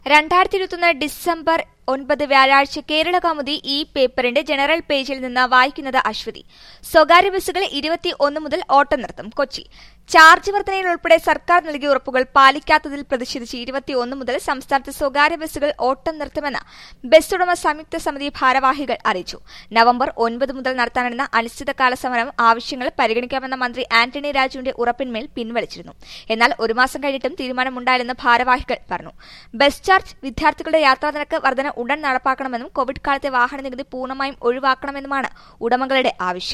രണ്ടായിരത്തി ഇരുപത്തൊന്ന് ഡിസംബർ ഒൻപത് വ്യാഴാഴ്ച കേരള കൗമുദി ഈ പേപ്പറിന്റെ ജനറൽ പേജിൽ നിന്ന് വായിക്കുന്നത് അശ്വതി സ്വകാര്യ ബസ്സുകൾ ഇരുപത്തി ഒന്ന് മുതൽ ഓട്ടം നിർത്തും കൊച്ചി ചാർജ് വർധനയിൽ ഉൾപ്പെടെ സർക്കാർ നൽകിയ ഉറപ്പുകൾ പാലിക്കാത്തതിൽ പ്രതിഷേധിച്ച് ഇരുപത്തിയൊന്ന് മുതൽ സംസ്ഥാനത്ത് സ്വകാര്യ ബസ്സുകൾ ഓട്ടം നിർത്തുമെന്ന് ബസ് ഉടമ സംയുക്ത സമിതി ഭാരവാഹികൾ അറിയിച്ചു നവംബർ ഒൻപത് മുതൽ നടത്താനിരുന്ന അനിശ്ചിതകാല സമരം ആവശ്യങ്ങൾ പരിഗണിക്കാമെന്ന മന്ത്രി ആന്റണി രാജുവിന്റെ ഉറപ്പിന്മേൽ പിൻവലിച്ചിരുന്നു എന്നാൽ ഒരു മാസം കഴിഞ്ഞിട്ടും തീരുമാനമുണ്ടായില്ലെന്ന് ഭാരവാഹികൾ പറഞ്ഞു ബസ് ചാർജ് വിദ്യാർത്ഥികളുടെ യാത്രാ നിരക്ക് വർധന ഉടൻ നടപ്പാക്കണമെന്നും കോവിഡ് കാലത്തെ വാഹന നികുതി പൂർണ്ണമായും ഒഴിവാക്കണമെന്നുമാണ് ഉടമകളുടെ ആവശ്യം